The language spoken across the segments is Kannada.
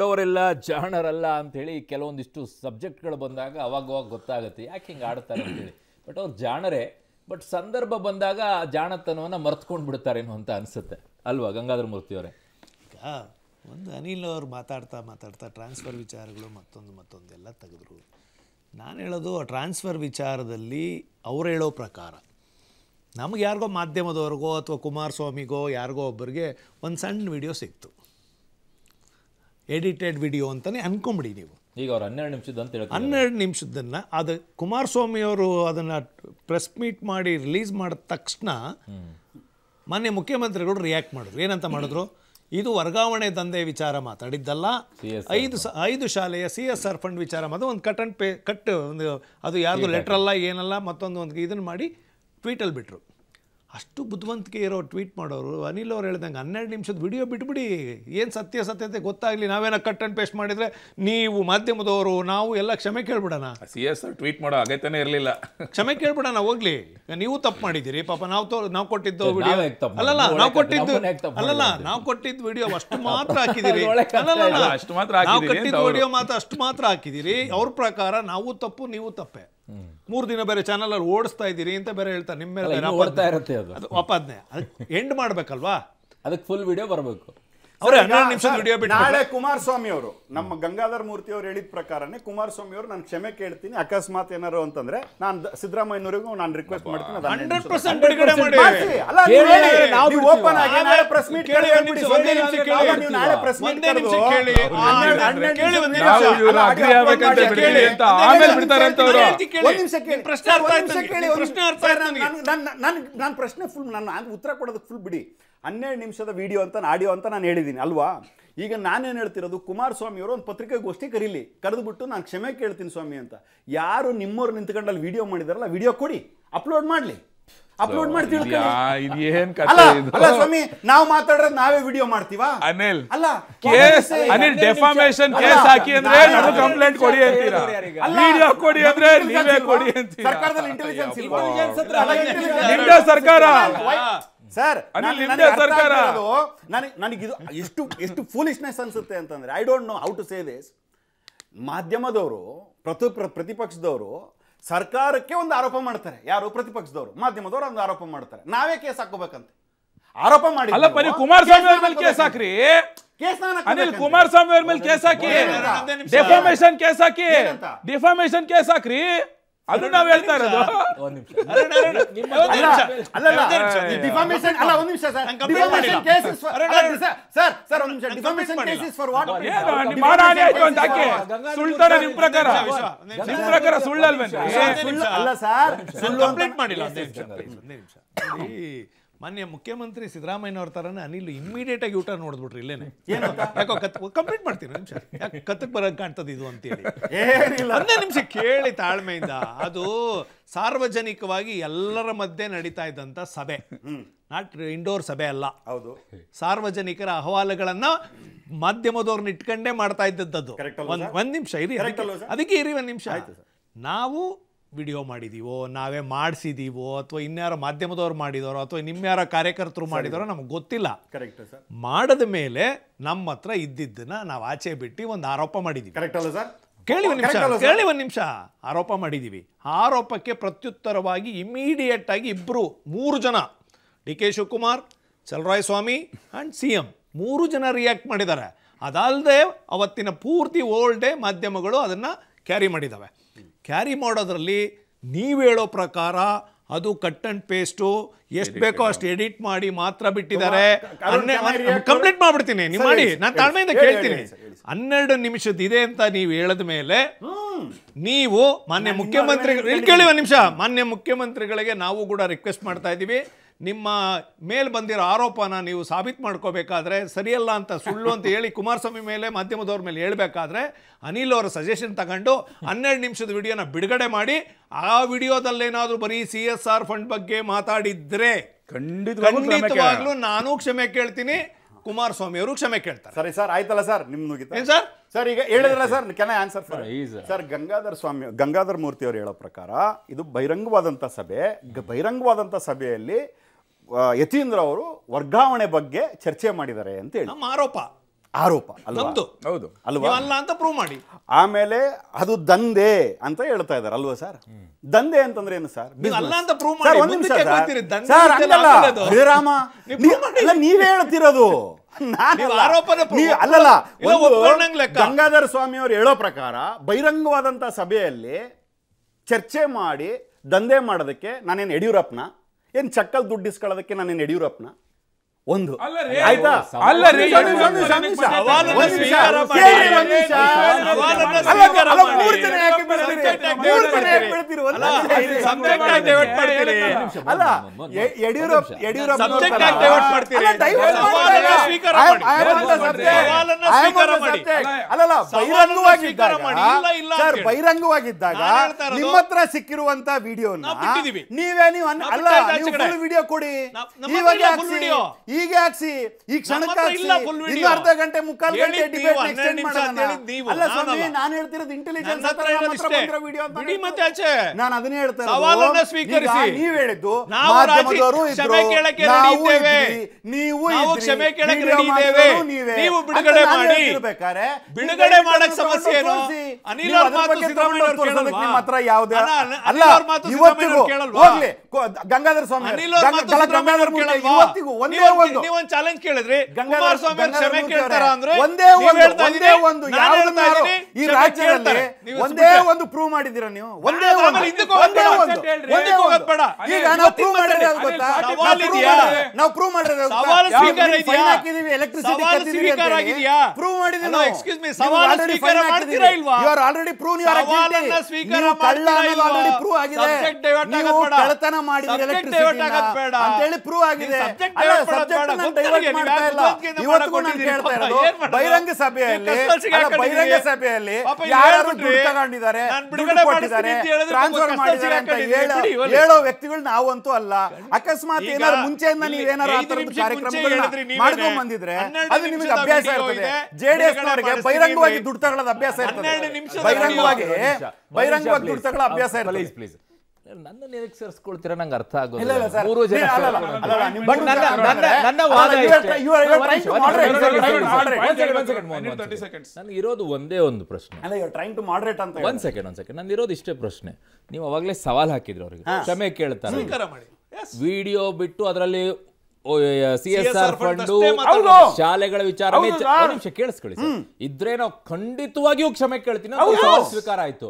ಅವರೆಲ್ಲ ಜಾಣರಲ್ಲ ಅಂಥೇಳಿ ಕೆಲವೊಂದಿಷ್ಟು ಸಬ್ಜೆಕ್ಟ್ಗಳು ಬಂದಾಗ ಅವಾಗ ಅವಾಗ ಗೊತ್ತಾಗುತ್ತೆ ಯಾಕೆ ಹಿಂಗೆ ಆಡ್ತಾರೆ ಅಂತೇಳಿ ಬಟ್ ಅವ್ರು ಜಾಣರೇ ಬಟ್ ಸಂದರ್ಭ ಬಂದಾಗ ಆ ಜಾಣತನವನ್ನು ಮರ್ತ್ಕೊಂಡು ಬಿಡ್ತಾರೇನೋ ಅಂತ ಅನಿಸುತ್ತೆ ಅಲ್ವಾ ಗಂಗಾಧರ ಮೂರ್ತಿಯವರೇ ಈಗ ಒಂದು ಅನಿಲ್ ಅವ್ರು ಮಾತಾಡ್ತಾ ಮಾತಾಡ್ತಾ ಟ್ರಾನ್ಸ್ಫರ್ ವಿಚಾರಗಳು ಮತ್ತೊಂದು ಮತ್ತೊಂದೆಲ್ಲ ತೆಗೆದ್ರು ನಾನು ಹೇಳೋದು ಆ ಟ್ರಾನ್ಸ್ಫರ್ ವಿಚಾರದಲ್ಲಿ ಅವ್ರು ಹೇಳೋ ಪ್ರಕಾರ ನಮ್ಗೆ ಯಾರಿಗೋ ಮಾಧ್ಯಮದವ್ರಿಗೋ ಅಥವಾ ಕುಮಾರಸ್ವಾಮಿಗೋ ಯಾರಿಗೋ ಒಬ್ಬರಿಗೆ ಒಂದು ಸಣ್ಣ ವಿಡಿಯೋ ಸಿಕ್ತು ಎಡಿಟೆಡ್ ವಿಡಿಯೋ ಅಂತಲೇ ಅನ್ಕೊಂಬಿಡಿ ನೀವು ಈಗ ಅವ್ರು ಹನ್ನೆರಡು ನಿಮಿಷದ ಅಂತ ಹೇಳ್ತಾರೆ ಹನ್ನೆರಡು ನಿಮಿಷದನ್ನು ಅದು ಕುಮಾರಸ್ವಾಮಿ ಅವರು ಅದನ್ನು ಪ್ರೆಸ್ ಮೀಟ್ ಮಾಡಿ ರಿಲೀಸ್ ಮಾಡಿದ ತಕ್ಷಣ ಮೊನ್ನೆ ಮುಖ್ಯಮಂತ್ರಿಗಳು ರಿಯಾಕ್ಟ್ ಮಾಡಿದ್ರು ಏನಂತ ಮಾಡಿದ್ರು ಇದು ವರ್ಗಾವಣೆ ದಂಧೆ ವಿಚಾರ ಮಾತಾಡಿದ್ದಲ್ಲ ಐದು ಸ ಐದು ಶಾಲೆಯ ಸಿ ಎಸ್ ಆರ್ ಫಂಡ್ ವಿಚಾರ ಮಾತ್ರ ಒಂದು ಕಟ್ ಅಂಡ್ ಪೇ ಕಟ್ ಒಂದು ಅದು ಯಾರ್ದು ಲೆಟ್ರ್ ಅಲ್ಲ ಏನಲ್ಲ ಮತ್ತೊಂದು ಒಂದು ಇದನ್ನು ಮಾಡಿ ಟ್ವೀಟಲ್ಲಿ ಬಿಟ್ಟರು ಅಷ್ಟು ಬುದ್ಧಿವಂತಿಕೆ ಇರೋ ಟ್ವೀಟ್ ಮಾಡೋರು ಅನಿಲ್ ಅವ್ರು ಹೇಳ್ದಂಗೆ ಹನ್ನೆರಡು ನಿಮಿಷದ ವಿಡಿಯೋ ಬಿಟ್ಬಿಡಿ ಏನು ಸತ್ಯಾಸತ್ಯತೆ ಗೊತ್ತಾಗಲಿ ನಾವೇನೋ ಕಟ್ ಆ್ಯಂಡ್ ಪೇಸ್ಟ್ ಮಾಡಿದರೆ ನೀವು ಮಾಧ್ಯಮದವರು ನಾವು ಎಲ್ಲ ಕ್ಷಮೆ ಕೇಳ್ಬಿಡೋಣ ಸಿ ಎಸ್ ಟ್ವೀಟ್ ಮಾಡೋ ಅಗತ್ಯನೇ ಇರಲಿಲ್ಲ ಕ್ಷಮೆ ಕೇಳ್ಬಿಡೋಣ ಹೋಗ್ಲಿ ನೀವು ತಪ್ಪು ಮಾಡಿದ್ದೀರಿ ಪಾಪ ನಾವು ತೋ ನಾವು ಕೊಟ್ಟಿದ್ದು ಸರ್, ವಿಡಿಯೋ ನಾವ್ ಯಾಕ್ ತಪ್ಪು ಅಲ್ಲಲ್ಲ ಮಾಡಿದ್ವಿ? ನಾವು ಒಳ್ಳೆ ಕೊಟ್ಟಿದ್ದು ನಮ್ಮನ್ನ ಯಾಕ್ ತಪ್ಪು ಅಲ್ಲಲ್ಲ ಮಾಡಿದ್ವಿ? ನಾವು ಕೊಟ್ಟಿದ್ದು ವಿಡಿಯೋ ಅಷ್ಟು ಮಾತ್ರ ಹಾಕಿದ್ದೀರಿ ಒಳ್ಳೆ ಕಥೆ ಅಲ್ಲಲ್ಲ, ಅಲ್ಲ, ಅಷ್ಟು ಮಾತ್ರ ನಾವು ಹಾಕಿದ್ದೀರಿ ಕಟ್ಟಿದ್ದು ಅಂತ ಅವ್ರು. ವಿಡಿಯೋ ಮಾತ್ರ ಅಷ್ಟು ಮಾತ್ರ ಹಾಕಿದ್ದೀರಿ ಅವ್ರ ಪ್ರಕಾರ ನಾವು ತಪ್ಪು ನೀವು ತಪ್ಪೆ ಮೂರು ದಿನ ಬೇರೆ ಚಾನಲ್ ಅಲ್ಲಿ ಓಡಿಸ್ತಾ ಇದ್ದೀರಿ ಅಂತ ಬೇರೆ ಹೇಳ್ತಾರೆ ನಿಮ್ಮ ಮೇಲೆ ಅಲ್ಲ, ಬೇರೆ ಇನ್ನೂ ಅಪಾದನೆ. ಓಡ್ತಾ ಇರುತ್ತೆ ಅದು. ಅದು ಅಪಾದನೆ ಎಂಡ್ ಮಾಡ್ಬೇಕಲ್ವಾ ಅದಕ್ಕೆ ಫುಲ್ ವಿಡಿಯೋ ಬರಬೇಕು ಅವ್ರೆ ಈಗ ಹನ್ನೆರಡು ನಿಮಿಷದ ಸರ್, ವಿಡಿಯೋ ಬಿಟ್ಟು ನಾಳೆ ಕುಮಾರಸ್ವಾಮಿ ಅವರು ನಮ್ಮ ಗಂಗಾಧರ ಮೂರ್ತಿ ಅವರು ಹೇಳಿದ ಪ್ರಕಾರನೇ ಕುಮಾರಸ್ವಾಮಿ ಅವರು ನಾನು ಕ್ಷಮೆ ಕೇಳ್ತೀನಿ ಅಕಸ್ಮಾತ್ ಏನಾರು ಅಂತಂದ್ರೆ ನಾನು ಸಿದ್ದರಾಮಯ್ಯನವರಿಗೂ ನಾನು ರಿಕ್ವೆಸ್ಟ್ ಮಾಡ್ತೀನಿ ಅದು ಹನ್ನೆರಡು ಹಂಡ್ರೆಡ್ ನಿಮಿಷ. ಪರ್ಸೆಂಟ್ ಬಿಡುಗಡೆ ಮಾಡಿ ಮಾಡ್ಸಿ. ಅಲ್ಲ, ಕೇಳಿ, ನೀವು ಹೇಳಿ. ನಾವು ನೀವು ಬಿಡ್ತೀವಿ. open ಆಗಿ ನಾಳೆ press meet ಕೇಳಿ, ಕರೆದು ಒಂದೇ ನಿಮಿಷ, ಬಿಡಿ. ಒಂದೇ ನಿಮಿಷ ಕೇಳಿ. ಅಲ್ಲ, ನೀವು ನಾಳೆ press meet ಒಂದೇ ನಿಮಿಷ ಕರೆದು ಕೇಳಿ. ಹನ್ನೆರಡು- ಆ, ಹನ್ನೆರಡು ಕೇಳಿ, ನಿಮಿಷ ಒಂದೇ ನಾವು ನಿಮಿಷ. ಇವ್ರು ಅಲ್ಲ, agree ಅಡ್ಡಿ ಆಗ್ಬೇಕಂತ ಮಾಡಿ ಬಿಡಿ ಕೇಳಿ. ಅಂತ ಆಮೇಲೆ ಬಿಡ್ತಾರಂತ ಅವ್ರು. ಒಂದ್ ನಿಮಿಷ ಕೇಳಿ. ಪ್ರಶ್ನೆ ಅರ್ಥ ಒಂದ್ ಆಯ್ತು ನಿಮಿಷ ನನಗೆ. ಕೇಳಿ, ಒಂದ್ ಪ್ರಶ್ನೆ ಅರ್ಥ ಸರ್, ಆಯ್ತು ನಾನು- ನಾನು- ನಾನು- ನಾನು ಪ್ರಶ್ನೆ ಫುಲ್ ನಾನು ಉತ್ತರ ಕೊಡೋದಕ್ಕೆ ಫುಲ್ ಬಿಡಿ ಹನ್ನೆರಡು ನಿಮಿಷದ ವಿಡಿಯೋ ಅಂತ ಆಡಿಯೋ ಅಂತ ನಾನು ಹೇಳಿದ್ದೀನಿ ಅಲ್ವಾ ಈಗ ನಾನೇನು ಹೇಳ್ತಿರೋದು ಕುಮಾರಸ್ವಾಮಿ ಅವರು ಒಂದು ಪತ್ರಿಕಾಗೋಷ್ಠಿ ಕರೀಲಿ ಕರೆದುಬಿಟ್ಟು ನಾನು ಕ್ಷಮೆ ಕೇಳ್ತೀನಿ ಸ್ವಾಮಿ ಅಂತ ಯಾರು ನಿಮ್ಮವ್ರು ನಿಂತ್ಕೊಂಡು ಅಲ್ಲಿ ವಿಡಿಯೋ ಮಾಡಿದಾರಲ್ಲ ವಿಡಿಯೋ ಕೊಡಿ ಅಪ್ಲೋಡ್ ಮಾಡ್ಲಿ ಅಪ್ಲೋಡ್ ಮಾಡಿ ತಿಳ್ಕೊಳ್ಳಿ ಯಾ- ಇದು ಏನ್ ಅಲ್ಲ ಕಥೆ ಇದು ಅಲ್ಲ ಸ್ವಾಮಿ ನಾವು ಮಾತಾಡೋದು ನಾವೇ ವಿಡಿಯೋ ಮಾಡ್ತೀವಾ ಅನಿಲ್ ಅಲ್ಲ ಕೇಸ್ ಅಲ್ಲ, ಅನಿಲ್ ಡೆಫಾಮೇಶನ್ ಕೇಸ್ ಹಾಕಿ ಅಂದ್ರೆ ನಾನು ನಡು ಕಂಪ್ಲೇಂಟ್ ಕೊಡಿ ಅಂತೀರಾ ಅಲ್ಲ, ವಿಡಿಯೋ ಕೊಡಿ ಅಂದ್ರೆ ನಮ್ಗೆ ನೀವೇ intelligence ಕೊಡಿ ಇಲ್ವಾ? ಅಂತೀರಾ ಸರ್ಕಾರದಲ್ಲಿ ಇಂಟೆಲಿಜೆನ್ಸ್ ಇಲ್ವಾ Intelligence ಹತ್ರ ಅಲ್ಲ, ಅಲ್ಲ, intelligence ನಿಮ್ದೇ ಸರ್ಕಾರ. ಸರ್ ಅನಿಲ್, ನನಗೆ ನಿಮ್ದೇ ಸರ್ಕಾರ. ನನಗೆ ನನಗಿದು ಎಷ್ಟು ಎಷ್ಟು ಫೂಲಿಶ್ನೆಸ್ ಅನ್ಸುತ್ತೆ ಅಂತಂದ್ರೆ I don't know how to say this ಮಾಧ್ಯಮದವರು ಪ್ರತಿ ಪ್ರ- ಪ್ರತಿಪಕ್ಷದವರು ಸರ್ಕಾರಕ್ಕೆ ಒಂದು ಆರೋಪ ಮಾಡ್ತಾರೆ ಯಾರು ಪ್ರತಿಪಕ್ಷದವರು ಮಾಧ್ಯಮದವರು ಒಂದು ಆರೋಪ ಮಾಡ್ತಾರೆ ನಾವೇ ಕೇಸ್ ಹಾಕೋಬೇಕಂತೆ ಆರೋಪ ಮಾಡಿ ಅಲ್ಲಪ್ಪ ನೀವು ಕುಮಾರಸ್ವಾಮಿ ಅವ್ರ ಮೇಲೆ ಕೇಸ್ ಹಾಕ್ರಿ ಅನಿಲ್ ಕುಮಾರಸ್ವಾಮಿ ಅವ್ರ ಮೇಲೆ ಕೇಸ್ ಹಾಕಿ ಏನಂತ? ಡೆಫಾಮೇಶನ್ ಕೇಸ್ ಹಾಕಿ ಏನಂತ? ಡಿಫಾಮೇಶನ್ ಕೇಸ್ ಹಾಕ್ರಿ ಅದು ನಾವ್ ಹೇಳ್ತಾ ಇರೋದು ಒಂದ್ ನಿಮಿಷ ಅಲ್ಲ ಅಲ್ಲ ಡಿಫಾಮೇಷನ್ ಅಲ್ಲ ಒಂದು ನಿಮಿಷ ಸರ್ ನಾನು complaint ಡಿಫಾಮೇಷನ್ ಮಾಡಿಲ್ಲ. ಕೇಸಸ್ ಅರೆ, ಅಲ್ಲ ಅರೆ, ಸರ್ ಸರ್ ಸರ್ ಒಂದು ನಿಮಿಷ ನಾನು defamation complaint cases for what ಏನು ನಿಮ್ಮ ಮಾನಹಾನಿ ಆಯ್ತು ಅಂತ ಹಾಕಿ ಸುಳ್ತಾನೆ ನಿಮ್ ಪ್ರಕಾರ ನಿಮ್ ಪ್ರಕಾರ ಸುಳ್ಳಲ್ವೇನ್ರಿ ಸುಳ್ಳು ಅಲ್ಲ ಸರ್ ಸುಳ್ಳು ಅಂತ ಕಂಪ್ಲೀಟ್ ಮಾಡಿಲ್ಲ ಒಂದೇ ನಿಮಿಷ please, ಒಂದೇ ನಿಮಿಷ ನೋಡಿ, ಮಾನ್ಯ ಮುಖ್ಯಮಂತ್ರಿ ಸಿದ್ದರಾಮಯ್ಯನವ್ರ ಥರನೇ ಅನಿಲ್ ಇಮಿಡಿಯೇಟ್ ಆಗಿ ಊಟ ನೋಡ್ಬಿಟ್ರಿ ಇಲ್ಲೇನೆ ಯಾಕೋ ಕತ್ ಕಂಪ್ಲೀಟ್ ಮಾಡ್ತೀನಿ ಒಂದ್ ನಿಮಿಷ ಯಾಕೆ ಕತ್ತಕ್ಕೆ ಬರೋಕೆ ಕಾಣ್ತದೆ ಇದು ಅಂತೇಳಿ ಏನಿಲ್ಲ ಒಂದೇ ನಿಮಿಷ ಕೇಳಿ ತಾಳ್ಮೆಯಿಂದ ಅದು ಸಾರ್ವಜನಿಕವಾಗಿ ಎಲ್ಲರ ಮಧ್ಯೆ ನಡೀತಾ ಇದ್ದಂಥ ಸಭೆ ನಾಟ್ ಇಂಡೋರ್ ಸಭೆ ಅಲ್ಲ ಹೌದು ಸಾರ್ವಜನಿಕರ ಅಹವಾಲುಗಳನ್ನ ಮಾಧ್ಯಮದವ್ರನ್ನ ಇಟ್ಕೊಂಡೇ ಮಾಡ್ತಾ ಇದ್ದದ್ದು Correct ಅಲ್ವಾ ಒಂದ್ sir? ಒಂದ್ ನಿಮಿಷ ಇರಿ Correct ಅದಕ್ಕೆ- ಅಲ್ವಾ sir? ಅದಕ್ಕೆ ಇರಿ ಒಂದ್ ನಿಮಿಷ ನಾವು ವಿಡಿಯೋ ಮಾಡಿದೀವೋ ನಾವೇ ಮಾಡಿಸಿದೀವೋ ಅಥವಾ ಇನ್ಯಾರೋ ಮಾಧ್ಯಮದವ್ರು ಮಾಡಿದರೋ ಅಥವಾ ನಿಮ್ಯಾರೋ ಕಾರ್ಯಕರ್ತರು ಮಾಡಿದರೋ ನಮಗೆ ಗೊತ್ತಿಲ್ಲ ಕರೆಕ್ಟ್ ಸರ್ ಮಾಡದ ಮೇಲೆ ನಮ್ಮ ಹತ್ರ ಇದ್ದಿದ್ದನ್ನ ನಾವು ಆಚೆ ಬಿಟ್ಟು ಒಂದು ಆರೋಪ ಮಾಡಿದೀವಿ ಕರೆಕ್ಟ್ ಅಲ್ಲ ಸರ್ ಕೇಳಿ ಒಂದು ನಿಮಿಷ Correct ಅಲ್ವಾ sir? ಕೇಳಿ ಒಂದು ನಿಮಿಷ ಆರೋಪ ಮಾಡಿದ್ದೀವಿ ಆರೋಪಕ್ಕೆ ಪ್ರತ್ಯುತ್ತರವಾಗಿ ಇಮಿಡಿಯೇಟ್ ಆಗಿ ಇಬ್ಬರು ಮೂರು ಜನ D K Shivakumar Chaluvarayaswamy and C M ಮೂರು ಜನ ರಿಯಾಕ್ಟ್ ಮಾಡಿದ್ದಾರೆ ಅದಲ್ಲದೆ ಅವತ್ತಿನ ಪೂರ್ತಿ ಓಲ್ಡ್ ಡೇ ಮಾಧ್ಯಮಗಳು ಅದನ್ನು ಕ್ಯಾರಿ ಮಾಡಿದ್ದಾವೆ ಕ್ಯಾರಿ ಮಾಡೋದ್ರಲ್ಲಿ ನೀವು ಹೇಳೋ ಪ್ರಕಾರ ಅದು ಕಟ್ ಅಂಡ್ ಪೇಸ್ಟು ಎಷ್ಟು ಬೇಕೋ ಅಷ್ಟು ಎಡಿಟ್ ಮಾಡಿ ಮಾತ್ರ ಬಿಟ್ಟಿದ್ದಾರೆ Arun, can I react? Complete ಮಾಡ್ಬಿಡ್ತೀನಿ ನೀವು ಸರಿ, ಮಾಡಿ ಹೇಳಿ, ನಾನು ತಾಳ್ಮೆಯಿಂದ ಹೇಳಿ, ಕೇಳ್ತೀನಿ ಹೇಳಿ, ಹೇಳಿ, ಹೇಳಿ. ಹನ್ನೆರಡು ನಿಮಿಷದ ಇದೆ ಅಂತ ನೀವು ಹೇಳಿದ ಮೇಲೆ ನೀವು ಮಾನ್ಯ ನಾನು ಮುಖ್ಯಮಂತ್ರಿ ಇನ್ನೂ ಇಲ್ಲಿ ಕೇಳಿ ಒಂದು ನಿಮಿಷ ಮಾನ್ಯ ಮುಖ್ಯಮಂತ್ರಿಗಳಿಗೆ ನಾವು ಕೂಡ ರಿಕ್ವೆಸ್ಟ್ ಮಾಡ್ತಾ ಇದ್ದೀವಿ ನಿಮ್ಮ ಮೇಲ್ ಬಂದಿರೋ ಆರೋಪನ ನೀವು ಸಾಬೀತು ಮಾಡ್ಕೋಬೇಕಾದ್ರೆ ಸರಿಯಲ್ಲ ಅಂತ ಸುಳ್ಳು ಅಂತ ಹೇಳಿ ಕುಮಾರಸ್ವಾಮಿ ಮೇಲೆ ಮಾಧ್ಯಮದವ್ರ ಮೇಲೆ ಹೇಳ್ಬೇಕಾದ್ರೆ ಅನಿಲ್ ಅವರ ಸಜೆಷನ್ ತಗೊಂಡು ಹನ್ನೆರಡು ನಿಮಿಷದ ವಿಡಿಯೋನ ಬಿಡುಗಡೆ ಮಾಡಿ ಆ ವಿಡಿಯೋದಲ್ಲೇನಾದ್ರೂ ಬರೀ ಸಿ ಎಸ್ ಆರ್ ಫಂಡ್ ಬಗ್ಗೆ ಮಾತಾಡಿದ್ರೆ ಖಂಡಿತವಾಗ್ಲೂ ಕ್ರಮ ಕೇಳೋಣ. ಖಂಡಿತವಾಗ್ಲೂ ನಾನು ಕ್ಷಮೆ ಕೇಳ್ತೀನಿ ಕುಮಾರಸ್ವಾಮಿ ಅವರು ಕ್ಷಮೆ ಕೇಳ್ತಾರೆ ಸರಿ ಸರ್ ಆಯ್ತಲ್ಲ ಸರ್ ನಿಮ್ ಮುಗಿತ ಏನ್ ಸರ್ ಸರ್ ಈಗ ಹೇಳಿದ್ರಲ್ಲ sir can answer for Please. Sir Gangadhara Swamy Gangadhara Murthy ಅವರು ಹೇಳೋ ಪ್ರಕಾರ ಇದು ಬಹಿರಂಗವಾದಂಥ ಸಭೆ ಗ- ಬಹಿರಂಗವಾದಂಥ ಸಭೆಯಲ್ಲಿ ಆ, ಯತೀಂದ್ರ ಅವರು ವರ್ಗಾವಣೆ ಬಗ್ಗೆ ಚರ್ಚೆ ಮಾಡಿದ್ದಾರೆ ಅಂತ ಹೇಳಿ ನಮ್ಮ ಆರೋಪ ಆರೋಪ ಅಲ್ವಾ ನಮ್ದು ಹೌದು ಅಲ್ವಾ ನೀವು ಅಲ್ಲ ಅಂತ ಪ್ರೂವ್ ಮಾಡಿ ಆಮೇಲೆ ಅದು ದಂಧೆ ಅಂತ ಹೇಳ್ತಾ ಇದಾರೆ ಅಲ್ವಾ ಸರ್ ದಂಧೆ ಅಂತಂದ್ರೆ ಏನು ಸರ್ ನೀವು ಅಲ್ಲ ಅಂತ prove ಸರ್, ಮಾಡಿ. ಒಂದ್ ನಿಮಿಷ ಮುಂದಕ್ಕೆ ಸರ್. ಹೋಗ್ತೀರಿ. ದಂಧೆ ಸರ್, ಇದೆಲ್ಲ ಹಂಗಲ್ಲ. ಆಗಲ್ಲ ಅದು. ಹರಿರಾಮ ನೀವು ನೀವ್- prove ಮಾಡಿ. ಅಲ್ಲ, ನೀವೇ ಹೇಳ್ತಿರೋದು ನಾನಲ್ಲ. ನೀವು ಆರೋಪನ prove- ನೀವ್- ಅಲ್ಲಲ್ಲ ಇಲ್ಲ, ಒಂದು ಒಪ್ಕೊಂಡಂಗ್ ಲೆಕ್ಕ. ಗಂಗಾಧರ ಸ್ವಾಮಿ ಅವರು ಹೇಳೋ ಪ್ರಕಾರ ಬಹಿರಂಗವಾದಂತ ಸಭೆಯಲ್ಲಿ ಚರ್ಚೆ ಮಾಡಿ ದಂಧೆ ಮಾಡೋದಕ್ಕೆ ನಾನೇನು ಯಡಿಯೂರಪ್ಪನ ಏನ್ ಚಕ್ಕಲ್ ದುಡ್ಡು ಇಸ್ಕೊಳ್ಳೋದಕ್ಕೆ ನಾನೇನು ಯಡಿಯೂರಪ್ಪನ ಒಂದು ಅಲ್ಲ ರೀ. ಆಯ್ತಾ ಅಲ್ಲ ರೀ. ಒಂದ್ ನಿಮಿಷ, ಒಂದ್ ನಿಮಿಷ, ಒಂದ್ ನಿಮಿಷ. ಸವಾಲನ್ನ ಒಂದ್ ನಿಮಿಷ. ಸ್ವೀಕಾರ ಮಾಡಿ. ಕೇಳಿ ಒಂದ್ ನಿಮಿಷ. ಸವಾಲನ್ನ ಅಲ್ಲ, ಸ್ವೀಕಾರ ಅಲ್ಲ, ಮಾಡಿ. ಮೂರ್ ಜನ ಯಾಕೆ ಬೀಳ್ತೀರಿ? Subject ಯಾಕೆ ಮೂರ್ ಜನ ಬೀಳ್ತೀರಿ? ಯಾಕೆ ಬೀಳ್ತೀರಿ? ಒಂದ್ ಅಲ್ಲ, ನಿಮಿಷ ಇರಿ. subject ಯಾಕೆ divert ಮಾಡ್ತೀರಿ? ಅಲ್ಲ ಯ- ಯಡಿಯೂರಪ್ಪ ಯಡಿಯೂರಪ್ಪ Subject ನೋಡ್ತಾರ? ಯಾಕೆ divert ಮಾಡ್ತೀರಿ? ಅಲ್ಲ, divert ಸವಾಲನ್ನ ಮಾಡ್ತಾರೆ. ಸ್ವೀಕಾರ I am- ಮಾಡಿ. I am on the subject. ಸವಾಲನ್ನ I am on ಸ್ವೀಕಾರ the ಮಾಡಿ. subject. ಅಲ್ಲ, ಅಲ್ಲಲ್ಲ ಸವಾಲನ್ನ ಬಹಿರಂಗವಾಗಿದ್ದಾಗ ಸ್ವೀಕಾರ ಮಾಡಿ. ಇಲ್ಲ, ಇಲ್ಲ ಸರ್ ಅಂತ ಹೇಳಿ. ಬಹಿರಂಗವಾಗಿದ್ದಾಗ ನಾನ್ ಹೇಳ್ತಾ ಇರೋದು- ನಿಮ್ಮ ಹತ್ರ ಸಿಕ್ಕಿರುವಂತ ವಿಡಿಯೋನ ನಾವು ಬಿಟ್ಟಿದೀವಿ. ನೀವೇ ನೀವು ಅನ್- ನಾವು ಅಲ್ಲ ಬಿಟ್ಟಾಯ್ತು ನೀವು ಆಚೆ ಕಡೆ. ಫುಲ್ ವಿಡಿಯೋ ಕೊಡಿ ನಮ್ಮ- ನಮ್ಮ ಇವಾಗ ಹತ್ರ ಇಲ್ಲ full ಹಾಕ್ಸಿ video. ಈಗ ಹಾಕ್ಸಿ ಈ ಕ್ಷಣಕ್ಕೆ ಹತ್ರ ಹಾಕ್ಸಿ ಇಲ್ಲ full video. ಇನ್ನು ಅರ್ಧ ಗಂಟೆ ಮುಕ್ಕಾಲು ಗಂಟೆ ಹೇಳಿದ್ದು ಡಿಬೇಟ್ ನೀವು, ಎಕ್ಸ್ಟೆಂಡ್ ಹನ್ನೆರಡು ನಿಮಿಷ ಅಂತ ಮಾಡೋಣ ಹೇಳಿದ್ದು ನೀವು, ಅಲ್ಲ ಸ್ವಾಮಿ ನಾನಲ್ಲ. ನಾನು ಹೇಳ್ತಿರೋದು ಇಂಟೆಲಿಜೆನ್ಸ್ ನನ್ನ ಹತ್ರ ಇರೋದು ಇಷ್ಟೇ. ವಿಡಿಯೋ ಅಂತ ಬಿಡಿ ಹೇಳಿದ್ದು. ಮತ್ತೆ ಆಚೆ. ನಾನು ಅದನ್ನೇ ಹೇಳ್ತಾ ಇರೋದು. ಸವಾಲನ್ನ ಸ್ವೀಕರಿಸಿ. ಈಗ ನೀವ್ ಹೇಳಿದ್ದು ನಾವು ಮಾಧ್ಯಮದವರು ರಾಜಿ- ಇದ್ರು, ಕ್ಷಮೆ ಕೇಳಕ್ಕೆ ನಾವು ready ಇದ್ದೇವೆ. ಇದ್ವಿ, ನೀವು ನಾವು ಇದ್ರಿ, ಕ್ಷಮೆ ಕೇಳಕ್ಕೆ video ready ಮಾಡಿದವರು ಇದ್ದೇವೆ. ನೀವೇ. ನೀವು ಅಂತ ಬಿಡುಗಡೆ ನಾನು ಮಾಡಿ. ಹೇಳ್ತಿರ್ಬೇಕಾದ್ರೆ ಬಿಡುಗಡೆ ನೀವು ಮಾಡಕ್ ತಗೊಂಡು ಸಮಸ್ಯೆ ಏನು? ತೋರಿಸಿ. ಅನಿಲ್ ನೀವು ಅವ್ರ ಅದ್ರ ಮಾತು ಬಗ್ಗೆ ಸಿದ್ದರಾಮಯ್ಯ ಅವ್ರು ತೋರ್ಸೋದಕ್ಕೆ ಕೇಳಲ್ವಾ? ನಿಮ್ಮ ಹತ್ರ ಯಾವುದೇ ಅಲ್ಲ, ಅನಿಲ್ ಅಲ್ಲ ಅವ್ರ ಮಾತು ಸಿದ್ದರಾಮಯ್ಯ ಇವತ್ತಿಗೂ ಅವ್ರು ಕೇಳಲ್ವಾ? ಹೋಗ್ಲಿ ಕೊ- ಗಂಗಾಧರ ಸ್ವಾಮಿ ಅವರು. ಅನಿಲ್ ಅವ್ರ ಗಂಗ- ಮಾತು ಗಂಗ- ಸಿದ್ದರಾಮಯ್ಯ ಗಂಗಾಧರ ಅವ್ರು ಮೂರ್ತಿ ಕೇಳಲ್ವಾ? ಇವತ್ತಿಗೂ ಒಂದೇ ನೀವೊಂದು- ಒಂದು ನೀವೊಂದು ಚಾಲೆಂಜ್ ಕೇಳಿದ್ರಿ ಗಂಗಾಧರ- ಕುಮಾರಸ್ವಾಮಿ ಅವ್ರು ಗಂಗಾಧರ ಕ್ಷಮೆ ಮೂರ್ತಿ ಕೇಳ್ತಾರ ಅವರೇ, ಅಂದ್ರೆ ಒಂದೇ ನೀವ್ ಒಂದು ಹೇಳ್ತಾ ಒಂದೇ ಇದೀನಿ, ಒಂದು ನಾನ್ ಯಾವ್ದನ್ನ ಹೇಳ್ತಾ ಯಾರು ಇದೀನಿ, ಈ ಕ್ಷಮೆ ರಾಜ್ಯದಲ್ಲಿ ಕೇಳ್ತಾರೆ. ನೀವು ಒಂದೇ ಸುಮ್ನೆ. ಒಂದು ಪ್ರೂವ್ ಮಾಡಿದ್ದೀರಾ ನೀವು ಒಂದೇ ಆಮೇಲೆ ಒಂದು ಇದಕ್ಕೆ ಹೋಗೋದ್ ಒಂದೇ ಬೇಡ, ಒಂದು ಅಂತ ಹೇಳ್ರಿ. ಒಂದೇ ಇದಕ್ಕೆ ಒಂದು ಹೋಗೋದ್ ಬೇಡ. ಈಗ ಅನಿಲ್, ನಾವು ಇವತ್ತಿನ ಪ್ರೂವ್ ಮಾಡಿರೋದು ಮಾತಾಡಿ. ಗೊತ್ತಾ ಅನಿಲ್, ನಾವು ಸವಾಲ್ prove ಇದೆಯಾ? ಮಾಡಿರೋದು- ನಾವು ಪ್ರೂವ್ ಮಾಡಿರೋದು ಗೊತ್ತಾ? ಸವಾಲ್ ಯಾವ ಸ್ವೀಕಾರ ನೀವು ಇದೆಯಾ? fine ಹಾಕಿದೀವಿ ಎಲೆಕ್ಟ್ರಿಸಿಟಿ ಸವಾಲ್ ಸ್ವೀಕಾರ ಆಗಿದೆಯಾ? ಪ್ರೂವ್ ಮಾಡಿದೀವಿ ಅಲ್ಲ, ನಾವು. excuse me, ನೀವು ಸವಾಲ್ already ಸ್ವೀಕಾರ fine ಮಾಡ್ತೀರಾ ಹಾಕಿದೀವಿ. ಇಲ್ವಾ? You are already proven you are ಸವಾಲನ್ನ guilty. ಸ್ವೀಕಾರ ನೀವು ಕಳ್ಳ ಮಾಡ್ತೀರಾ ಅನ್ನೋದು ಇಲ್ವಾ? already prove ಆಗಿದೆ. Subject divert ನೀವು ಆಗೋದ್ ಬೇಡ. ಕಳ್ಳತನ ಮಾಡಿದ್ರಿ Subject electricity divert ನ ಆಗೋದ್ ಬೇಡ. ಅಂತೇಳಿ ಪ್ರೂವ್ ಆಗಿದೆ ನೀವು subject ಅಲ್ಲ divert ಮಾಡೋದ್ ಸಬ್ಜೆಕ್ಟ್ ಬೇಡ. ನಾನು ಗೊತ್ತಿಲ್ಲ ಡೈವರ್ಟ್ ನಿಮ್ಗೆ ಮಾಡ್ತಾ ಇಲ್ಲ ಬುದ್ಧಿವಂತಿಕೆಯಿಂದ ಇವತ್ತಿಗೂ ನಾನು ಮಾಡ್ಕೊಟ್ಟಿದ್ದೀರಿ ಕೇಳ್ತಾ ಪಾಪ, ಇರೋದು ಏನ್ ಮಾಡೋದು? ಬಹಿರಂಗ ನೀವು ಸಭೆಯಲ್ಲಿ ಕತ್ತಲ್ಸಿಗೆ ಅಲ್ಲ, ಬಹಿರಂಗ ಹಾಕೊಂಡಿದ್ದೀರಿ. ಸಭೆಯಲ್ಲಿ ಪಾಪ ಇಲ್ಲಿ ಯಾರು ಹೇಳ್ಬಿಟ್ರಿ. ದುಡ್ಡು ತಗೊಂಡಿದ್ದಾರೆ ನಾನ್ ದುಡ್ಡು ಬಿಡುಗಡೆ ಕೊಟ್ಟಿದ್ದಾರೆ ಮಾಡಿಸ್ತೀನಿ ಅಂತ ಹೇಳಿದ್ರೆ ಟ್ರಾನ್ಸ್ಫರ್ ಪಾಪ ಮಾಡಿದ್ದಾರೆ ಅಂತ ಕತ್ತಲ್ಸಿಗೆ ಹೇಳೋ ಹಾಕೊಂಡಿದ್ದೀರಿ. ಬಿಡಿ, ಹೇಳೋ ವ್ಯಕ್ತಿಗಳು ನಾವಂತೂ ಅಲ್ಲ ಅಕಸ್ಮಾತ್ ಈಗ ಏನಾದ್ರು ಮುಂಚೆಯಿಂದ ಇಲ್ಲಿ ನೀವೇನಾರು ಆ ಐದು ಥರದ ನಿಮಿಷಕ್ಕೆ ಮುಂಚೆ ಕಾರ್ಯಕ್ರಮಗಳನ್ನ ಹೇಳಿದ್ರಿ ನೀವೇನೆ. ಮಾಡ್ಕೊಂಡ್ ಬಂದಿದ್ರೆ ಹನ್ನೆರಡು ಅದು ನಿಮಗೆ ನಿಮಿಷದ ಅಭ್ಯಾಸ ವಿಡಿಯೋ ಇರ್ತದೆ ಇದೆ. ಜೆಡಿಎಸ್ ಬಿಡುಗಡೆ ನವರಿಗೆ ಮಾಡಿಸ್ತೀನಿ ಬಹಿರಂಗವಾಗಿ ರೀ. ದುಡ್ಡು ತಗೊಳ್ಳೋದು ಅಭ್ಯಾಸ ಇರ್ತದೆ ಹನ್ನೆರಡು ನಿಮಿಷದ ಬಹಿರಂಗವಾಗಿ ವಿಡಿಯೋ. ಬಹಿರಂಗವಾಗಿ ದುಡ್ಡು ತಗೊಳ್ಳೋ ಅಭ್ಯಾಸ ಇರ್ತದೆ ಪ್ಲೀಸ್ ಪ್ಲೀಸ್ ನನ್ನನ್ನು ಎದಕ್ಕೆ ಸೇರಿಸ್ಕೊಳ್ತೀರಾ ನಂಗೆ ಅರ್ಥ ಇಲ್ಲ ಇಲ್ಲ ಆಗೋದಿಲ್ಲ ಸರ್ ಮೂರು ಜನ ನೀವು- ಅಲ್ಲ, ಅಲ್ಲ, ಸೇರ್ಕೊಂಡು ಅಲ್ಲ, ಅಲ್ಲ, ನಿಮ್ಮ But ಮೂರು ನನ್ನ- ಜನ ನನ್ನ- ನೋಡಿದ್ರೆ- ನನ್ನ ಅಲ್ಲ, ವಾದ you are ಇಷ್ಟೇ. try- you are- you are ಒಂದ್ trying to ನಿಮಿಷ, moderate, ಒಂದ್ you are ನಿಮಿಷ, trying to ಒಂದ್ moderate. ನಿಮಿಷ, One ಒಂದ್ second, second, one ಒಂದ್ second, second. 30 seconds. ನನಗೆ ಇರೋದು ಒಂದೇ ಒಂದು ಪ್ರಶ್ನೆ ಅಲ್ಲ ಯು ಟ್ರೈಂಗ್ ಟು ಮಾಡರೇಟ್ ಅಂತ ಒಂದ್ ಸೆಕೆಂಡ್ ಒಂದ್ ಸೆಕೆಂಡ್ ನಂದು ಇರೋದು ಇಷ್ಟೇ ಪ್ರಶ್ನೆ ನೀವು ಅವಾಗಲೇ ಸವಾಲ್ ಹಾಕಿದ್ರಿ ಅವ್ರಿಗೆ ಕ್ಷಮೆ ಕೇಳ್ತಾರೆ ಸ್ವೀಕಾರ ಮಾಡಿ Yes. ವಿಡಿಯೋ ಬಿಟ್ಟು ಅದರಲ್ಲಿ C S CSR R fund fund ಅಷ್ಟೇ ಮಾತಾಡೋದು. ಶಾಲೆಗಳ ವಿಚಾರ ಹೌದು ಸರ್. ಒಂದ್ ನಿಮಿಷ ಕೇಳಿಸ್ಕೊಳ್ಳಿ ಸರ್. ಇದ್ರೆ ನಾವು ಖಂಡಿತವಾಗಿಯೂ ಕ್ಷಮೆ ಕೇಳ್ತೀನಿ ಅಂತ ಸವಾಲ್ ಸ್ವೀಕಾರ ಆಯ್ತು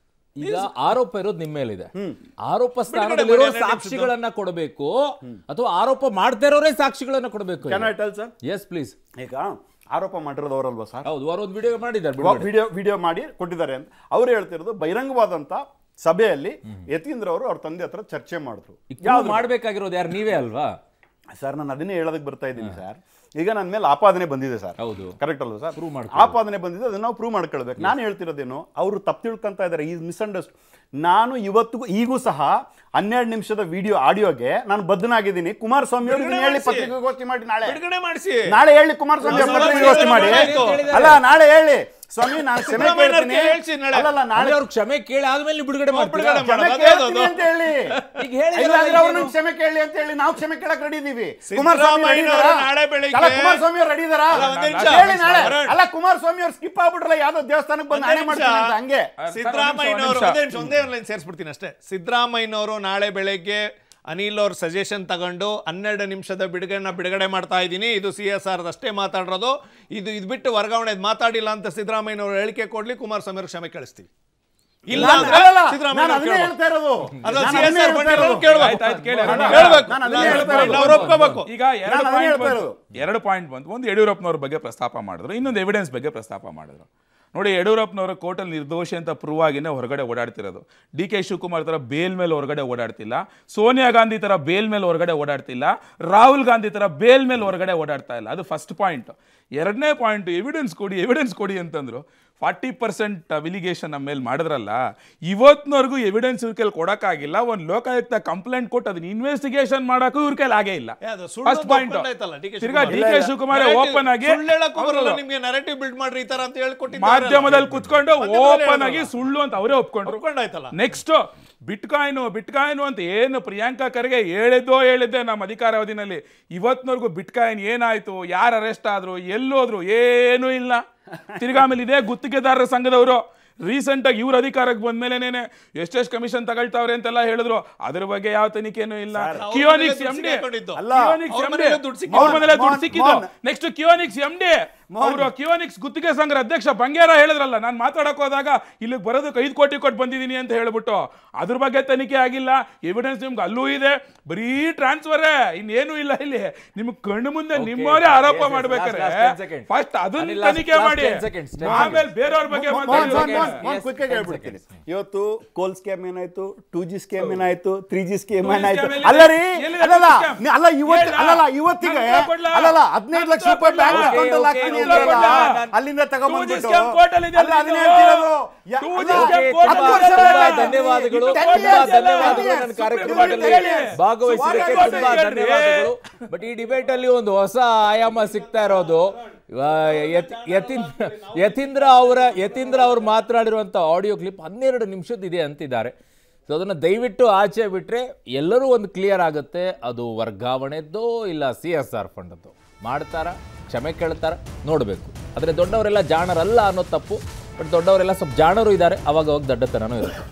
ಈಗ ಆರೋಪ ಇರೋದು ನಿಮ್ಮ ಮೇಲಿದೆ ಆರೋಪ ಸ್ಥಾನದಲ್ಲಿರೋ ಮಾಡಿ, ಹನ್ನೆರಡು ಸಾಕ್ಷಿಗಳನ್ನ ಕೊಡಬೇಕು ಅಥವಾ ಆರೋಪ ಮಾಡ್ತಾ ಇರೋರೇ ಸಾಕ್ಷಿಗಳನ್ನ ಕೊಡಬೇಕು can I tell sir yes please ಈಗ ಆರೋಪ ಮಾಡಿರೋದು ಅವರಲ್ವಾ ಸರ್ ಹೌದು ಅವರು ಒಂದು ವಿಡಿಯೋ ಮಾಡಿದ್ದಾರೆ ಬಿಡುಗಡೆ. ವಿಡಿಯೋ ವಿಡಿಯೋ ಮಾಡಿ ಕೊಟ್ಟಿದ್ದಾರೆ ಅಂತ ಅವ್ರು ಹೇಳ್ತಿರೋದು ಬಹಿರಂಗವಾದಂತ ಸಭೆಯಲ್ಲಿ ಯತೀಂದ್ರ ಅವರು ಅವ್ರ ತಂದೆ ಹತ್ರ ಚರ್ಚೆ ಮಾಡಿದ್ರು ಈಗ prove ಮಾಡ್ಬೇಕಾಗಿರೋದು ಯಾರು ನೀವೇ ಅಲ್ವಾ ಸರ್ ನಾನು ಅದನ್ನೇ ಹೇಳೋದಕ್ಕೆ ಬರ್ತಾ ಇದ್ದೀನಿ ಸರ್ ಈಗ ನನ್ನ ಮೇಲೆ ಆಪಾದನೆ ಬಂದಿದೆ ಸರ್ ಹೌದು. ಕರೆಕ್ಟ್ ಅಲ್ವಾ ಸರ್ Prove ಮಾಡ್ಕೊಳ್ಳಿ. ಆಪಾದನೆ ಬಂದಿದೆ ಅದನ್ನ ನಾವು ಪ್ರೂವ್ ಮಾಡ್ಕೊಳ್ಬೇಕು ನಾನು ಹೇಳ್ತಿರೋದೇನು ಅವರು ತಪ್ಪು ತಿಳ್ಕೊಂತ ಇದ್ದಾರೆ ಈ ಮಿಸ್ಅಂಡರ್ಸ್ಟ್ ನಾನು ಇವತ್ತಿಗೂ ಈಗೂ ಸಹ ಹನ್ನೆರಡು ನಿಮಿಷದ ವಿಡಿಯೋ ಆಡಿಯೋಗೆ ನಾನು ಬದ್ಧನಾಗಿದ್ದೀನಿ ಕುಮಾರಸ್ವಾಮಿ ಅವರು ಇದನ್ನ ಹೇಳಿ ಮಾಡಿಸಿ. ಪತ್ರಿಕಾಗೋಷ್ಠಿ ಮಾಡಿ ನಾಳೆ ಬಿಡುಗಡೆ ಮಾಡಿಸಿ ನಾಳೆ ಹೇಳಿ ಕುಮಾರಸ್ವಾಮಿ ಅವ್ರ ನಾವು ಪತ್ರಿಕಾಗೋಷ್ಠಿ ಮಾಡಿ ಆಯ್ತು. ಅಲ್ಲ ನಾಳೆ ಹೇಳಿ ಸ್ವಾಮಿ ನಾನು ಕ್ಷಮೆ ಸಿದ್ದರಾಮಯ್ಯ ಕೇಳ್ತೀನಿ ಅವ್ರಿಗೆ ಹೇಳ್ಸಿ ನಾಳೆ. ಅಲ್ಲಲ್ಲ ನಾಳೆ ಅಂದ್ರೆ ಅವ್ರು ಕ್ಷಮೆ ಕೇಳಿ ಆದ್ಮೇಲೆ ನೀವು ಬಿಡುಗಡೆ ಮಾಡ್ತೀರಾ ಬಿಡುಗಡೆ ಕ್ಷಮೆ ಮಾಡೋದು, ಅದೇ ಕೇಳ್ತೀನಿ ಅದು. ಅಂತ ಹೇಳಿ ಈಗ ಹೇಳಿ ಇಲ್ಲಾಂದ್ರೆ ಅವ್ರನ್ನ ಕ್ಷಮೆ ಕೇಳಿ ಅಂತ ಹೇಳಿ ನಾವು ಕ್ಷಮೆ ಕೇಳಕ್ ರೆಡಿ ಇದೀವಿ ಕುಮಾರಸ್ವಾಮಿ ready ಸಿದ್ದರಾಮಯ್ಯನವರು ಇದಾರಾ? ನಾಳೆ ಬೆಳಿಗ್ಗೆ- ಅಲ್ಲ, ಕುಮಾರಸ್ವಾಮಿ ಅವ್ರು ರೆಡಿ ಇದಾರಾ ಅಲ್ಲ, ಒಂದ್ ನಿಮಿಷ. ಹೇಳಿ ನಾಳೆ ವರುಣ್. ಅಲ್ಲ ಕುಮಾರಸ್ವಾಮಿ ಅವ್ರು ಸ್ಕಿಪ್ ಆಗ್ಬಿಟ್ರಲ್ಲ ಯಾವ್ದೋ ದೇವಸ್ಥಾನಕ್ಕೆ ಬಂದು ಹಣೆ ಮಾಡ್ತೀನಿ ಅಂತ ಹಂಗೆ ಸಿದ್ದರಾಮಯ್ಯನವರು ಒಂದ್ ಒಂದೇ ನಿಮಿಷ. ನಿಮಿಷ ಒಂದೇ ಲೈನ್ ಸೇರಿಸ್ಬಿಡ್ತೀನಿ ಅಷ್ಟೇ ಸಿದ್ದರಾಮಯ್ಯನವರು ನಾಳೆ ಬೆಳಗ್ಗೆ ಅನಿಲ್ ಅವ್ರ ಸಜೆಷನ್ ತಗೊಂಡು ಹನ್ನೆರಡು ನಿಮಿಷದ ಬಿಡುಗಡೆನ ಬಿಡುಗಡೆ ಮಾಡ್ತಾ ಇದ್ದೀನಿ ಇದು ಸಿ ಎಸ್ ಆರ್ ಅಷ್ಟೇ ಮಾತಾಡಿರೋದು ಇದು ಇದು ಬಿಟ್ಟು ವರ್ಗಾವಣೆ ಮಾತಾಡಿಲ್ಲ ಅಂತ ಸಿದ್ದರಾಮಯ್ಯನವರು ಹೇಳಿಕೆ ಕೊಡ್ಲಿ ಕುಮಾರಸ್ವಾಮಿ ಅವ್ರಿಗೆ ಕ್ಷಮೆ ಕಳಿಸ್ತೀವಿ ಇಲ್ಲ ನಾನು- ಅಂದ್ರೆ ಅಲ್ಲಲ್ಲ, ಸಿದ್ದರಾಮಯ್ಯ ನಾನು ಅವ್ರು ಅದನ್ನೇ ಕೇಳ್ಬೇಕು. ಹೇಳ್ತಾ ಇರೋದು ಅದು ನಾನು CSR ಅದನ್ನೇ ಹೇಳ್ತಾ ಬಂದಿರೋದು ಇರೋದು. ಕೇಳ್ಬೇಕು. ಆಯ್ತು, ಆಯ್ತು, ಕೇಳಿ. ನಾನು ಅರುಣ್. ಹೇಳ್ಬೇಕು. ನಾನು ಅದನ್ನೇ ಇಲ್ಲ, ಹೇಳ್ತಾ ಇರೋದು. ಅವ್ರು ಒಪ್ಕೋಬೇಕು. ಈಗ ಎರಡು ನಾನು ಅದನ್ನೇ ಪಾಯಿಂಟ್ ಹೇಳ್ತಾ ಬಂತು ಇರೋದು. ಎರಡು ಪಾಯಿಂಟ್ ಬಂತು ಒಂದು ಯಡಿಯೂರಪ್ಪನವ್ರ ಬಗ್ಗೆ ಪ್ರಸ್ತಾಪ ಮಾಡಿದ್ರು ಇನ್ನೊಂದು ಎವಿಡೆನ್ಸ್ ಬಗ್ಗೆ ಪ್ರಸ್ತಾಪ ಮಾಡಿದ್ರು ನೋಡಿ ಯಡಿಯೂರಪ್ಪನವರ ಕೋರ್ಟಲ್ಲಿ ನಿರ್ದೋಷಿ ಅಂತ ಪ್ರೂವ್ ಆಗಿನೇ ಹೊರಗಡೆ ಓಡಾಡ್ತಿರೋದು ಡಿ ಕೆ ಶಿವಕುಮಾರ್ ತರ ಬೇಲ್ ಮೇಲೆ ಹೊರಗಡೆ ಓಡಾಡ್ತಿಲ್ಲ ಸೋನಿಯಾ ಗಾಂಧಿ ತರ ಬೇಲ್ ಮೇಲೆ ಹೊರಗಡೆ ಓಡಾಡ್ತಿಲ್ಲ ರಾಹುಲ್ ಗಾಂಧಿ ತರ ಬೇಲ್ ಮೇಲೆ ಹೊರಗಡೆ ಓಡಾಡ್ತಾ ಇಲ್ಲ ಅದು ಫಸ್ಟ್ ಪಾಯಿಂಟ್ ಎರಡನೇ ಪಾಯಿಂಟ್ ಎವಿಡೆನ್ಸ್ ಕೊಡಿ ಎವಿಡೆನ್ಸ್ ಕೊಡಿ ಅಂತಂದ್ರು ಫಾರ್ಟಿ ಪರ್ಸೆಂಟ್ ವಿಲಿಗೇಷನ್ ನಮ್ಮ ಮೇಲೆ ಮಾಡಿದ್ರಲ್ಲ ಇವತ್ತಿನವರೆಗೂ ಎವಿಡೆನ್ಸ್ ಇವ್ರ ಕೈಲಿ ಕೊಡೋಕ್ಕಾಗಿಲ್ಲ ಒಂದು ಲೋಕಾಯುಕ್ತ ಕಂಪ್ಲೇಂಟ್ ಕೊಟ್ಟು ಅದನ್ನ ಇನ್ವೆಸ್ಟಿಗೇಷನ್ ಮಾಡೋಕ್ಕೂ ಇವ್ರ ಕೈಲಿ ಆಗೇ ಇಲ್ಲ ಯಾವ್ದು? ಸುಳ್ಳು ಫಸ್ಟ್ ಅಂತ ಪಾಯಿಂಟ್ ಒಪ್ಕೊಂಡಾಯ್ತಲ್ಲ ಡಿ ಕೆ ತಿರ್ಗಾ D Shivakumar. K Shivakumar Narrative- open ಆಗಿ ಸುಳ್ಳು ಹೇಳಕ್ಕೂ ಬರಲ್ಲ ಹೌದು. ನಿಮ್ಗೆ ನರೇಟಿವ್ ಬಿಲ್ಡ್ ಮಾಡ್ರಿ ಈ ತರ ಅಂತ ಹೇಳ್ಕೊಟ್ಟಿದ್ದಾರೆ ಮಾಧ್ಯಮದಲ್ಲಿ ಕುತ್ಕೊಂಡು ಮಾಧ್ಯಮದಲ್ಲಿ ಓಪನ್ ಆಗಿ ಹೇಳಿದ್ರಲ್ಲ. ಸುಳ್ಳು ಅಂತ ಅವರೇ ಒಪ್ಕೊಂಡ್ರು ಒಪ್ಕೊಂಡಾಯ್ತಲ್ಲ ನೆಕ್ಸ್ಟ್ ಬಿಟ್ಕಾಯಿನು ಬಿಟ್ಕಾಯಿನು ಅಂತ ಏನು ಪ್ರಿಯಾಂಕಾ ಖರ್ಗೆ ಹೇಳಿದ್ದೋ ಹೇಳಿದ್ದೆ ನಮ್ಮ ಅಧಿಕಾರಾವಧಿನಲ್ಲಿ ಇವತ್ತಿನವರೆಗೂ ಬಿಟ್ಕಾಯಿನ್ ಏನಾಯ್ತು ಯಾರು ಅರೆಸ್ಟ್ ಆದ್ರು ಎಲ್ಲೋದ್ರು ಏನೂ ಇಲ್ಲ ತಿರ್ಗಾ ಆಮೇಲೆ ಇದೇ ಗುತ್ತಿಗೆದಾರರ ಸಂಘದವರು ರೀಸೆಂಟಾಗಿ ಇವ್ರ ಅಧಿಕಾರಕ್ಕೆ ಬಂದ್ಮೇಲೆನೇನೆ ಎಷ್ಟೆಷ್ಟು ಕಮಿಷನ್ ತಗೊಳ್ತಾವ್ರೆ ಅಂತೆಲ್ಲ ಹೇಳಿದ್ರು ಅದ್ರ ಬಗ್ಗೆ ಯಾವ ತನಿಖೆನೂ ಇಲ್ಲ ಕಿಯೋನಿಕ್ಸ್ ಎಂ ಡಿ ಅಲ್ಲ, ಅವ್ರ ಮನೇಲೆ ದುಡ್ಡು ಸಿಕ್ಕಿದ್ದು. ಅವ್ರ ಮನೇಲೆ ದುಡ್ಡು ಮೋಹನ್, ಸಿಕ್ಕಿದ್ದು Mohan. Next Keonics M D ಅವರು ಕಿಯೋನಿಕ್ಸ್ ಗುತ್ತಿಗೆ ಸಂಘದ ಅಧ್ಯಕ್ಷ ಬಂಗೇರ ಹೇಳಿದ್ರಲ್ಲ ನಾನು ಮಾತಾಡಕ್ ಹೋದಾಗ ಇಲ್ಲಿಗೆ ಬರೋದಕ್ಕೆ ಐದು ಕೋಟಿ ಕೊಟ್ಟು ಬಂದಿದ್ದೀನಿ ಅಂತ ಹೇಳ್ಬಿಟ್ಟು ಅದ್ರ ಬಗ್ಗೆ ತನಿಖೆ ಆಗಿಲ್ಲ ಎವಿಡೆನ್ಸ್ ನಿಮ್ಗೆ ಅಲ್ಲೂ ಇದೆ ಬರೀ ಟ್ರಾನ್ಸ್ಫರೇ ಇನ್ನೇನು ಇಲ್ಲ ಇಲ್ಲಿ ನಿಮ್ಗೆ ಕಣ್ಣು ಮುಂದೆ ನಿಮ್ಮವರೇ ಆರೋಪ Yes, yes, ಮಾಡ್ಬೇಕಾರೆ last- last 10 seconds. ಫಸ್ಟ್ ಅದನ್ನ ಅನಿಲ್, last- ತನಿಖೆ last ಮಾಡಿ 10 seconds, 10 ಆಮೇಲೆ ಬೇರೆಯವ್ರ ಬಗ್ಗೆ ಮೋಹನ್, ಮಾತಾಡಿ Mohan, Mohan, Yes, Mohan, yes, quick ಆಗಿ 10 ಹೇಳ್ಬಿಡ್ತೀನಿ seconds. ಇವತ್ತು ಕೋಲ್ ಸ್ಕ್ಯಾಮ್ ಏನಾಯ್ತು ಟೂ ಜಿ ಸ್ಕ್ಯಾಮ್ ಏನಾಯ್ತು three G scam Two G ಏನಾಯ್ತು scam ಎಲ್ಲಿದೆ? ಅಲ್ಲ ರೀ ಎಲ್ಲಿದೆ ಅಲ್ಲಲ್ಲ two G scam? ನೀ- ಅಲ್ಲ ಇವತ್ತು ಹೇಳ. ಅಲ್ಲಲ್ಲ ಇವತ್ತಿಗೆ ನಾನು ಕೊಡ್ಲಾ? ಅಲ್ಲಲ್ಲ ಹದಿನೈದು ಲಕ್ಷ ನಾನು ರೂಪಾಯಿ ಬ್ಯಾಂಕ್ ಕೊಡ್ಲಾ? ಅಕೌಂಟ್ ಅಲ್ಲಿ Okay, ಹಾಕ್ತೀನಿ okay, ಅಂದ್ರಲ್ಲ, okay. ಅಲ್ಲಿಂದ Two G ತಗೊಂಡ್ಬಂದ್ಬಿಟ್ಟು scam court ಅಲ್ಲಿ ಇದೆ ಅಲ್ಲ ಅದನ್ನ ಇದು. ಹೇಳ್ತಿರೋದು ಯಾ- Two G ಅಲ್ಲ, scam Okay, court ತುಂಬಾ ಅಲ್ಲಿ ಇದೆ. ತುಂಬಾ ಇದು ಧನ್ಯವಾದಗಳು ten ತುಂಬಾ years ಅಲ್ಲ. ಧನ್ಯವಾದಗಳು ನನ್ನ Supreme ಕಾರ್ಯಕ್ರಮದಲ್ಲಿ Court ಹೇಳಿ. ಭಾಗವಹಿಸಿದ್ದಕ್ಕೆ Supreme Court ತುಂಬಾ ಹೇಳ್ರಿ. ಧನ್ಯವಾದಗಳು ಬಟ್ ಈ ಡಿಬೇಟ್ ಅಲ್ಲಿ ಒಂದು ಹೊಸ ಆಯಾಮ ಸಿಗ್ತಾ ಇರೋದು ಆ, ಯತ್- ಯತೀಂದ್ರ ಯತೀಂದ್ರ ಅವರ ಯತೀಂದ್ರ ಅವರು ಮಾತನಾಡಿರುವಂಥ ಆಡಿಯೋ ಕ್ಲಿಪ್ ಹನ್ನೆರಡು ನಿಮಿಷದಿದೆ ಅಂತಿದ್ದಾರೆ ಸೊ ಅದನ್ನು ದಯವಿಟ್ಟು ಆಚೆ ಬಿಟ್ಟರೆ ಎಲ್ಲರೂ ಒಂದು ಕ್ಲಿಯರ್ ಆಗುತ್ತೆ ಅದು ವರ್ಗಾವಣೆದ್ದೋ ಇಲ್ಲ ಸಿ ಎಸ್ ಆರ್ ಫಂಡದ್ದು ಮಾಡ್ತಾರ ಕ್ಷಮೆ ಕೇಳ್ತಾರ ನೋಡಬೇಕು ಆದರೆ ದೊಡ್ಡವರೆಲ್ಲ ಜಾಣರಲ್ಲ ಅನ್ನೋ ತಪ್ಪು ಬಟ್ ದೊಡ್ಡವರೆಲ್ಲ ಸ್ವಲ್ಪ ಜಾಣರು ಇದ್ದಾರೆ ಅವಾಗ ಅವಾಗ ದಡ್ಡತನನೂ ಇರುತ್ತೆ